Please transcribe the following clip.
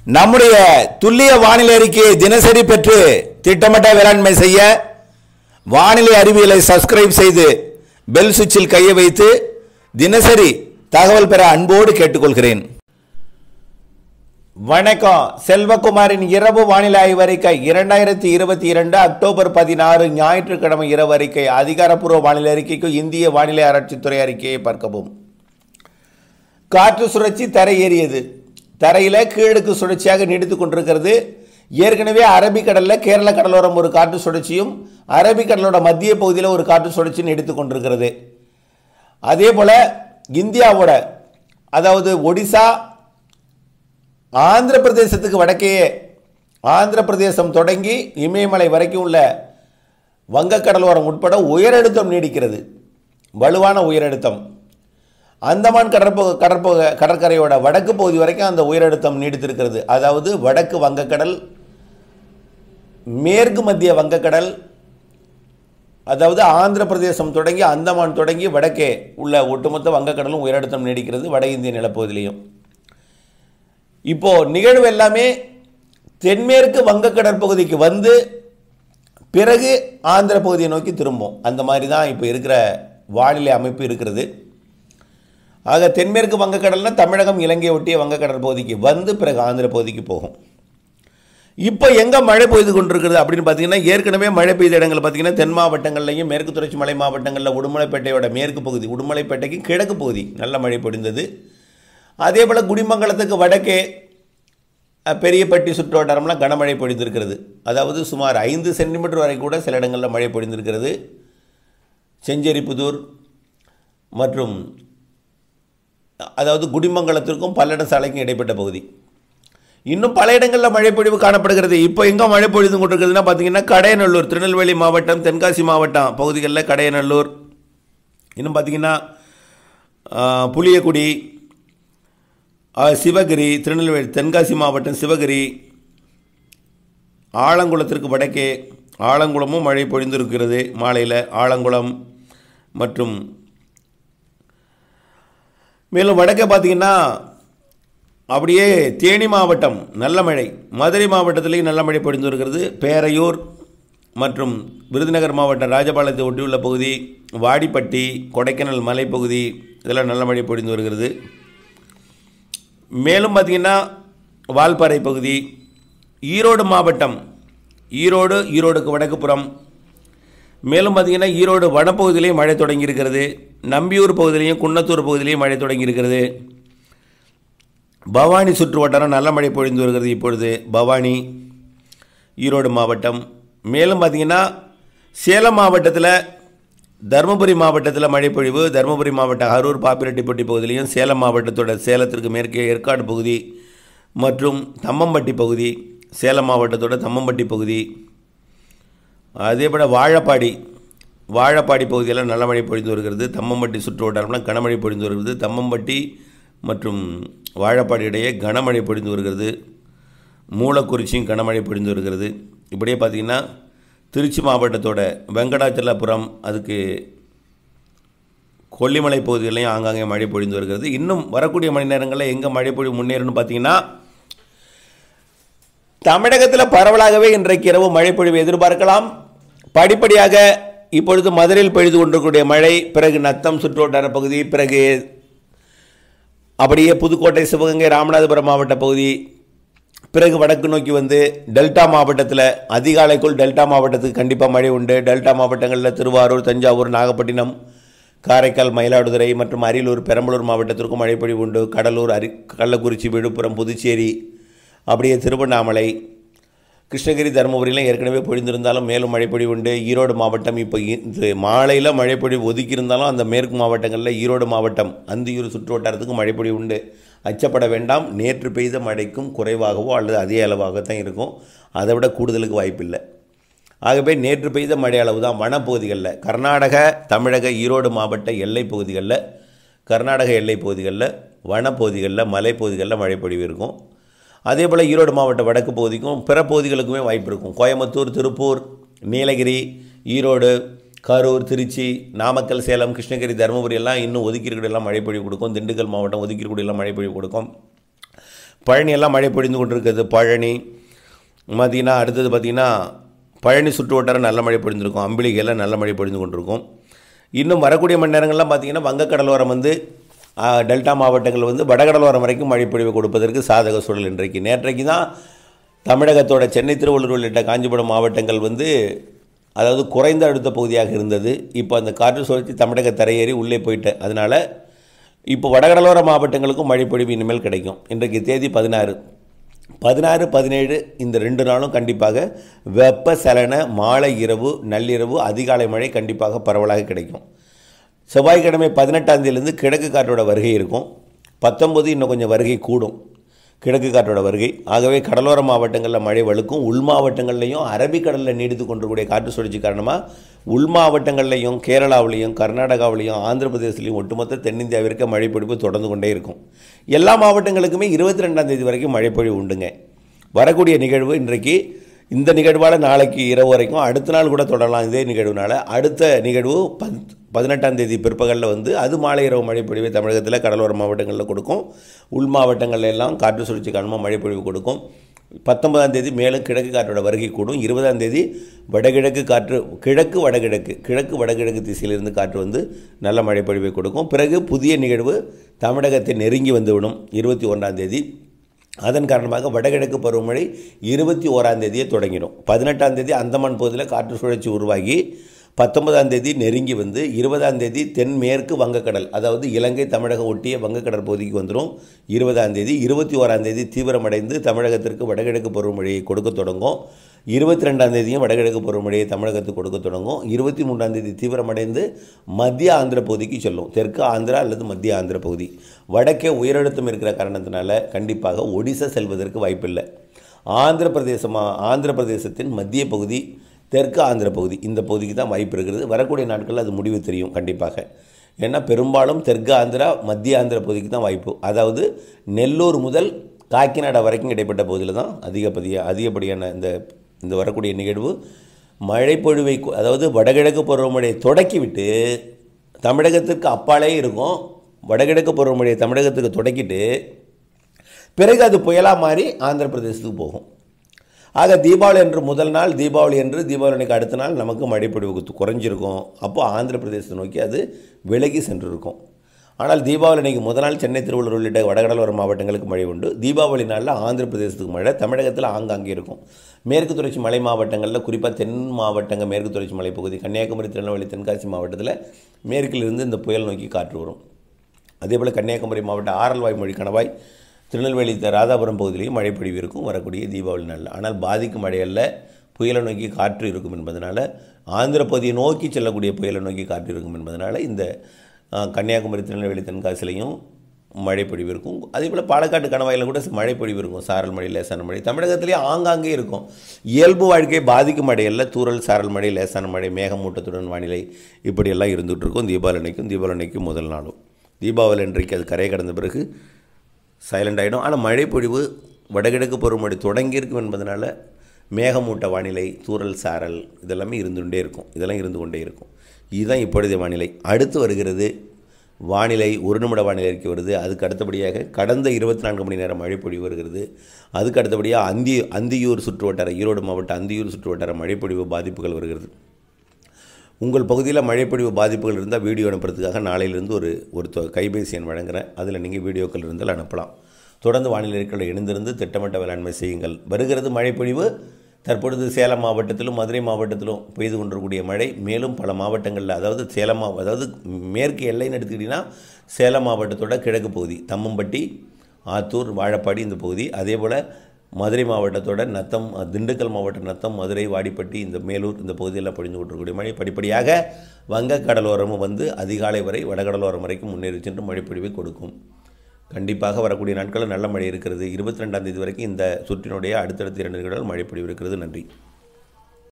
நம்முடைய துல்லிய வானிலை அறிக்கையை தினசரி பெற்று திட்டமிட்ட வேளாண்மை செய்ய வானிலை அறிவியலை சப்ஸ்கிரைப் செய்து பெல் சுவிட்சில் கையை வைத்து தினசரி தகவல் பெற அன்போடு கேட்டுக்கொள்கிறேன் வணக்கம் செல்வகுமாரின் இரவு வானிலை ஆய்வறிக்கை இரண்டாயிரத்தி இருபத்தி இரண்டு அக்டோபர் பதினாறு ஞாயிற்றுக்கிழமை இரவு அறிக்கை அதிகாரப்பூர்வ வானிலை அறிக்கைக்கு இந்திய வானிலை ஆராய்ச்சித்துறை அறிக்கையை பார்க்கவும் காற்று சுழற்சி தரை ஏறியது தரையில் கீழடுக்கு சுழற்சியாக நீடித்துக் கொண்டிருக்கிறது ஏற்கனவே அரபிக்கடலில் கேரள கடலோரம் ஒரு காற்று சுழற்சியும் அரபிக்கடலோட மத்திய பகுதியில் ஒரு காற்று சுழற்சி நீடித்துக் கொண்டிருக்கிறது அதே போல் இந்தியாவோட அதாவது ஒடிசா ஆந்திர பிரதேசத்துக்கு வடக்கே ஆந்திர பிரதேசம் தொடங்கி இமயமலை வரைக்கும் உள்ள வங்கக்கடலோரம் உட்பட உயரழுத்தம் நீடிக்கிறது வலுவான உயரழுத்தம் அந்தமான் கடற்போ கடற்போ கடற்கரையோட வடக்கு பகுதி வரைக்கும் அந்த உயரழுத்தம் நீடித்திருக்கிறது அதாவது வடக்கு வங்கக்கடல் மேற்கு மத்திய வங்கக்கடல் அதாவது ஆந்திர பிரதேசம் தொடங்கி அந்தமான் தொடங்கி வடக்கே உள்ள ஒட்டுமொத்த வங்கக்கடலும் உயரழுத்தம் நீடிக்கிறது வட இந்திய நிலப்பகுதியிலையும் இப்போ நிகழ்வு எல்லாமே தென்மேற்கு வங்கக்கடல் பகுதிக்கு வந்து பிறகு ஆந்திர பகுதியை நோக்கி திரும்பும் அந்த மாதிரி தான் இப்போ இருக்கிற வானிலை அமைப்பு இருக்கிறது ஆக தென்மேற்கு வங்கக்கடல்னா தமிழகம் இலங்கை ஒட்டிய வங்கக்கடல் பகுதிக்கு வந்து பிறகு ஆந்திர பகுதிக்கு போகும் இப்போ எங்கே மழை பெய்து கொண்டிருக்கிறது அப்படின்னு பார்த்தீங்கன்னா ஏற்கனவே மழை பெய்த இடங்கள் பார்த்தீங்கன்னா தென் மாவட்டங்கள்லையும் மேற்கு தொடர்ச்சி மலை மாவட்டங்களில் உடுமலைப்பேட்டையோட மேற்கு பகுதி உடுமலைப்பேட்டைக்கு கிழக்கு பகுதி நல்ல மழை பொழிந்தது அதே போல் குடிமங்கலத்துக்கு வடக்கே அஹ், பெரியப்பட்டி சுற்றுவட்டாரம்லாம் கனமழை பொழிந்திருக்கிறது அதாவது சுமார் ஐந்து சென்டிமீட்டர் வரை கூட சில இடங்களில் மழை பொழிந்திருக்கிறது செஞ்சேரிப்புதூர் மற்றும் அதாவது குடிமங்கலத்திற்கும் பல்லடம் சாலைக்கும் இடைப்பட்ட பகுதி இன்னும் பல இடங்களில் மழைப்பொழிவு காணப்படுகிறது இப்போ எங்கே மழை பொழிந்து கொண்டிருக்கிறதுனா பார்த்தீங்கன்னா கடையநல்லூர் திருநெல்வேலி மாவட்டம் தென்காசி மாவட்டம் பகுதிகளில் கடையநல்லூர் இன்னும் பார்த்தீங்கன்னா ஆ, புளியக்குடி ஆ, சிவகிரி திருநெல்வேலி தென்காசி மாவட்டம் சிவகிரி ஆலங்குளத்திற்கு வடக்கே ஆலங்குளமும் மழை பொழிந்திருக்கிறது மாலையில் ஆலங்குளம் மற்றும் மேலும் வடக்கே பார்த்தீங்கன்னா அப்படியே தேனி மாவட்டம் நல்ல மழை மதுரை மாவட்டத்திலேயும் நல்ல மழை பொழிந்து வருகிறது பேரையூர் மற்றும் விருதுநகர் மாவட்டம் ராஜபாளையத்தை ஒட்டியுள்ள பகுதி வாடிப்பட்டி கொடைக்கானல் மலைப்பகுதி இதெல்லாம் நல்ல மழை பொழிந்து வருகிறது மேலும் பார்த்தீங்கன்னா வால்பாறை பகுதி ஈரோடு மாவட்டம் ஈரோடு ஈரோடுக்கு வடக்கு புறம் மேலும் பார்த்தீங்கன்னா ஈரோடு வனப்பகுதியிலையும் மழை தொடங்கியிருக்கிறது நம்பியூர் பகுதியிலையும் குன்னத்தூர் பகுதியிலையும் மழை தொடங்கியிருக்கிறது பவானி சுற்று வட்டாரம் நல்ல மழை பொழிந்து வருகிறது இப்பொழுது பவானி ஈரோடு மாவட்டம் மேலும் பார்த்தீங்கன்னா சேலம் மாவட்டத்தில் தருமபுரி மாவட்டத்தில் மழைப்பொழிவு தருமபுரி மாவட்டம் அரூர் பாப்பிரெட்டிப்பட்டி பகுதியிலையும் சேலம் மாவட்டத்தோட சேலத்திற்கு மேற்கே ஏற்காடு பகுதி மற்றும் தம்மம்பட்டி பகுதி சேலம் மாவட்டத்தோட தம்மம்பட்டி பகுதி அதே போல் வாழப்பாடி வாழப்பாடி பகுதியில் நல்ல மழை பொழிந்து வருகிறது தம்மம்பட்டி சுற்று வட்டாரம்லாம் கனமழை பொழிந்து வருகிறது தம்மம்பட்டி மற்றும் வாழப்பாடி இடையே கனமழை பொழிந்து வருகிறது மூலக்குறிச்சியும் கனமழை பொழிந்து வருகிறது இப்படியே பார்த்திங்கன்னா திருச்சி மாவட்டத்தோட வெங்கடாச்சலபுரம் அதுக்கு கொல்லிமலை பகுதிகளையும் ஆங்காங்கே மழை பொழிந்து வருகிறது இன்னும் வரக்கூடிய மணி நேரங்களில் எங்கே மழை பொழிவு முன்னேறும்னு பார்த்தீங்கன்னா தமிழகத்தில் பரவலாகவே இன்றைக்கு இரவு மழை பொழிவு எதிர்பார்க்கலாம் படிப்படியாக இப்பொழுது மதுரையில் பெய்து கொண்டிருக்கக்கூடிய மழை பிறகு நத்தம் சுற்றுவட்டார பகுதி பிறகு அப்படியே புதுக்கோட்டை சிவகங்கை ராமநாதபுரம் மாவட்ட பகுதி பிறகு வடக்கு நோக்கி வந்து டெல்டா மாவட்டத்தில் அதிகாலைக்குள் டெல்டா மாவட்டத்துக்கு கண்டிப்பாக மழை உண்டு டெல்டா மாவட்டங்களில் திருவாரூர் தஞ்சாவூர் நாகப்பட்டினம் காரைக்கால் மயிலாடுதுறை மற்றும் அரியலூர் பெரம்பலூர் மாவட்டத்திற்கும் மழைப்பொழிவு உண்டு கடலூர் அரி கள்ளக்குறிச்சி விழுப்புரம் புதுச்சேரி அப்படியே திருவண்ணாமலை கிருஷ்ணகிரி தருமபுரியிலும் ஏற்கனவே பொழிந்திருந்தாலும் மேலும் மழைப்பொழிவு உண்டு ஈரோடு மாவட்டம் இப்போ இந்த மாலையில் மழைப்பொழிவு ஒதுக்கியிருந்தாலும் அந்த மேற்கு மாவட்டங்களில் ஈரோடு மாவட்டம் அந்தியூர் சுற்று வட்டாரத்துக்கு மழைப்பொழிவு உண்டு அச்சப்பட வேண்டாம் நேற்று பெய்த மழைக்கும் குறைவாகவோ அல்லது அதே அளவாகத்தான் இருக்கும் அதை விட கூடுதலுக்கு வாய்ப்பில்லை ஆகவே நேற்று பெய்த மழை அளவு தான் வனப்பகுதிகளில் கர்நாடக தமிழக ஈரோடு மாவட்ட எல்லைப் பகுதிகளில் கர்நாடக எல்லைப் பகுதிகளில் வனப்பகுதிகளில் மலைப்பகுதிகளில் மழைப்பொழிவு இருக்கும் அதே போல் ஈரோடு மாவட்ட வடக்கு பகுதிக்கும் பிற பகுதிகளுக்குமே வாய்ப்பு இருக்கும் கோயம்புத்தூர் திருப்பூர் நீலகிரி ஈரோடு கரூர் திருச்சி நாமக்கல் சேலம் கிருஷ்ணகிரி தருமபுரி எல்லாம் இன்னும் ஒதுக்கீடு எல்லாம் மழைப்பொழிவு கொடுக்கும் திண்டுக்கல் மாவட்டம் ஒதுக்கீடு எல்லாம் மழைப்பொழிவு கொடுக்கும் பழனி எல்லாம் மழை பொழிந்து கொண்டிருக்கிறது பழனி பார்த்தீங்கன்னா அடுத்தது பார்த்திங்கன்னா பழனி சுற்று வட்டாரம் நல்ல மழை பொழிந்திருக்கும் அம்பிளிகையில் நல்ல மழை பொழிந்து கொண்டிருக்கும் இன்னும் வரக்கூடிய மணி நேரங்கள்லாம் பார்த்திங்கன்னா வங்கக்கடலோரம் வந்து ஆ, டெல்டா மாவட்டங்கள் வந்து வடகடலோரம் வரைக்கும் மழைப்பொழிவு கொடுப்பதற்கு சாதக சூழல் இன்றைக்கு நேற்றைக்கு தான் தமிழகத்தோட சென்னை திருவள்ளூர் உள்ளிட்ட காஞ்சிபுரம் மாவட்டங்கள் வந்து அதாவது குறைந்த அழுத்த பகுதியாக இருந்தது இப்போ அந்த காற்று சுழற்சி தமிழக தரையேறி உள்ளே போயிட்டு அதனால் இப்போ வடகடலோர மாவட்டங்களுக்கும் மழைப்பொழிவு இனிமேல் கிடைக்கும் இன்றைக்கு தேதி பதினாறு பதினாறு பதினேழு இந்த ரெண்டு நாளும் கண்டிப்பாக வெப்பசலன மாலை இரவு நள்ளிரவு அதிகாலை மழை கண்டிப்பாக பரவலாக கிடைக்கும் செவ்வாய்க்கிழமை பதினெட்டாம் தேதியிலேருந்து கிழக்கு காற்றோட வருகை இருக்கும் பத்தொம்பது இன்னும் கொஞ்சம் வருகை கூடும் கிழக்கு காற்றோட வருகை ஆகவே கடலோர மாவட்டங்களில் மழை வலுக்கும் உள் மாவட்டங்கள்லையும் அரபிக்கடலில் நீடித்து கொண்டிருக்கக்கூடிய காற்று சுழற்சி காரணமாக உள் மாவட்டங்கள்லையும் கேரளாவிலையும் கர்நாடகாவிலையும் ஆந்திர பிரதேசலையும் ஒட்டுமொத்த தென்னிந்தியாவிற்கு மழைப்பொழிவு தொடர்ந்து கொண்டே இருக்கும் எல்லா மாவட்டங்களுக்குமே இருபத்தி ரெண்டாம் தேதி வரைக்கும் மழைப்பொழிவு உண்டுங்க வரக்கூடிய நிகழ்வு இன்றைக்கு இந்த நிகழ்வால் நாளைக்கு இரவு வரைக்கும் அடுத்த நாள் கூட தொடரலாம் இதே நிகழ்வுனால அடுத்த நிகழ்வு பத் பதினெட்டாம் தேதி பிற்பகலில் வந்து அது மாலை இரவு மழைப்பொழிவை தமிழகத்தில் கடலோர மாவட்டங்களில் கொடுக்கும் உள் மாவட்டங்கள்ல எல்லாம் காற்று சுழற்சி காரணமாக மழைப்பொழிவு கொடுக்கும் பத்தொன்பதாம் தேதி மேலும் கிழக்கு காற்றோட வருகை கூடும் இருபதாம் தேதி வடகிழக்கு காற்று கிழக்கு வடகிழக்கு கிழக்கு வடகிழக்கு திசையிலிருந்து காற்று வந்து நல்ல மழைப்பொழிவை கொடுக்கும் பிறகு புதிய நிகழ்வு தமிழகத்தை நெருங்கி வந்துவிடும் இருபத்தி ஒன்றாம் தேதி அதன் காரணமாக வடகிழக்கு பருவமழை இருபத்தி ஓராம் தேதியே தொடங்கிடும் பதினெட்டாம் தேதி அந்தமான் பகுதியில் காற்று சுழற்சி உருவாகி பத்தொன்பதாம் தேதி நெருங்கி வந்து இருபதாம் தேதி தென்மேற்கு வங்கக்கடல் அதாவது இலங்கை தமிழகம் ஒட்டிய வங்கக்கடல் பகுதிக்கு வந்துடும் இருபதாம் தேதி இருபத்தி ஓராம் தேதி தீவிரமடைந்து தமிழகத்திற்கு வடகிழக்கு பருவமழையை கொடுக்க தொடங்கும் இருபத்தி ரெண்டாம் தேதியும் வடகிழக்கு பருவமழையை தமிழகத்துக்கு கொடுக்க தொடங்கும் இருபத்தி மூன்றாம் தேதி தீவிரமடைந்து மத்திய ஆந்திர பகுதிக்கு செல்லும் தெற்கு ஆந்திரா அல்லது மத்திய ஆந்திர பகுதி வடக்கே உயரழுத்தம் இருக்கிற காரணத்தினால கண்டிப்பாக ஒடிசா செல்வதற்கு வாய்ப்பில்லை ஆந்திர பிரதேசமாக ஆந்திர பிரதேசத்தின் மத்திய பகுதி தெற்கு ஆந்திர பகுதி இந்த பகுதிக்கு தான் வாய்ப்பு இருக்கிறது வரக்கூடிய நாட்களில் அது முடிவு தெரியும் கண்டிப்பாக ஏன்னா பெரும்பாலும் தெற்கு ஆந்திரா மத்திய ஆந்திர பகுதிக்கு தான் வாய்ப்பு அதாவது நெல்லூர் முதல் காக்கிநாடா வரைக்கும் இடைப்பட்ட பகுதியில் தான் அதிகப்படிய அதிகப்படியான இந்த இந்த வரக்கூடிய நிகழ்வு மழைப்பொழிவை கு- அதாவது வடகிழக்கு பருவமழையை தொடக்கிவிட்டு தமிழகத்திற்கு அப்பாலே இருக்கும் வடகிழக்கு பருவமழையை தமிழகத்துக்கு தொடக்கிட்டு பிறகு அது புயலாக மாறி ஆந்திர பிரதேசத்துக்கு போகும் ஆக தீபாவளி என்று முதல் நாள் தீபாவளி என்று தீபாவளி அன்னைக்கு அடுத்த நாள் நமக்கு மழைப்பொழிவு கு- குறைஞ்சிருக்கும் அப்போ ஆந்திர பிரதேசத்தை நோக்கி அது விலகி சென்றிருக்கும் ஆனால் தீபாவளி அன்னைக்கு முதல் நாள் சென்னை திருவள்ளூர் உள்ளிட்ட வடகடலோர மாவட்டங்களுக்கு மழை உண்டு தீபாவளி நாளில் ஆந்திர பிரதேசத்துக்கு மழை தமிழகத்தில் ஆங்காங்கே இருக்கும் மேற்கு தொடர்ச்சி மலை மாவட்டங்களில் குறிப்பாக தென் மாவட்டங்கள் மேற்கு தொடர்ச்சி மலைப்பகுதி கன்னியாகுமரி திருநெல்வேலி தென்காசி மாவட்டத்தில் மேற்கிலிருந்து இந்த புயல் நோக்கி காற்று வரும் அதே போல் கன்னியாகுமரி மாவட்ட ஆரல்வாய் மொழி கணவாய் திருநெல்வேலி த- ராதாபுரம் பகுதியிலையும் மழை பொழிவு இருக்கும் வரக்கூடிய தீபாவளி நாளில் ஆனால் பாதிக்கும் மழையல்ல புயலை நோக்கி காற்று இருக்கும் என்பதனால ஆந்திர பகுதியை நோக்கி செல்லக்கூடிய புயலை நோக்கி காற்று இருக்கும் என்பதனால இந்த ஆ, கன்னியாகுமரி திருநெல்வேலி தென்காசிலையும் மழை பொழிவு இருக்கும் அதே போல் பாலக்காட்டு கணவாயில் கூட மழை பொழிவு இருக்கும் சாரல் மழை லேசான மழை தமிழகத்திலேயே ஆங்காங்கே இருக்கும் இயல்பு வாழ்க்கையை பாதிக்கும் மழையல்ல தூறல் சாரல் மழை லேசான மழை மேகமூட்டத்துடன் வானிலை இப்படியெல்லாம் இருந்துகிட்டு இருக்கும் தீபாவளி அன்னைக்கும் தீபாவளி அன்னைக்கும் முதல் நாளும் தீபாவளி அன்றைக்கு அது கரை கடந்த பிறகு சைலண்ட் ஆகிடும் ஆனால் மழை பொழிவு வடகிழக்கு பருவமழை தொடங்கியிருக்கும் என்பதனால மேகமூட்ட வானிலை தூறல் சாரல் இதெல்லாமே இருந்துகிட்டே இருக்கும் இதெல்லாம் இருந்து கொண்டே இருக்கும் இதுதான் இப்பொழுதைய வானிலை அடுத்து வருகிறது வானிலை ஒரு நிமிட வானிலை அறிக்கை வருது அதுக்கு அடுத்தபடியாக கடந்த இருபத்தி நான்கு மணி நேரம் மழை பொழிவு வருகிறது அதுக்கு அடுத்தபடியாக அந்தி அந்தியூர் சுற்று வட்டார ஈரோடு மாவட்ட அந்தியூர் சுற்று வட்டார மழைப்பொழிவு பாதிப்புகள் வருகிறது உங்கள் பகுதியில் மழைப்பொழிவு பாதிப்புகள் இருந்தால் வீடியோ அனுப்புறதுக்காக நாளையிலிருந்து ஒரு ஒரு தொ- கைபேசி எண் வழங்குறேன் அதில் நீங்கள் வீடியோக்கள் இருந்தால் அனுப்பலாம் தொடர்ந்து வானிலை இருக்கையில் இணைந்திருந்து திட்டமிட்ட வேளாண்மை செய்யுங்கள் வருகிறது மழைப்பொழிவு தற்பொழுது சேலம் மாவட்டத்திலும் மதுரை மாவட்டத்திலும் பெய்து கொண்டிருக்கக்கூடிய மழை மேலும் பல மாவட்டங்களில் அதாவது சேலம் மாவ அதாவது மேற்கு எல்லைன்னு எடுத்துக்கிட்டிங்கன்னா சேலம் மாவட்டத்தோட கிழக்கு பகுதி தம்மம்பட்டி ஆத்தூர் வாழப்பாடி இந்த பகுதி அதே போல் மதுரை மாவட்டத்தோட நத்தம் திண்டுக்கல் மாவட்ட நத்தம் மதுரை வாடிப்பட்டி இந்த மேலூர் இந்த பகுதியெல்லாம் பொழிந்து கொண்டிருக்கக்கூடிய மழை படிப்படியாக வங்கக் கடலோரமும் வந்து அதிகாலை வரை வடகடலோரம் வரைக்கும் முன்னேறி சென்று மழைப்பொழிவை கொடுக்கும் கண்டிப்பாக வரக்கூடிய நாட்களில் நல்ல மழை இருக்கிறது இருபத்தி ரெண்டாம் தேதி வரைக்கும் இந்த சுற்றினுடைய அடுத்தடுத்த இரண்டு நாட்கள் மழைப்பொழிவு இருக்கிறது நன்றி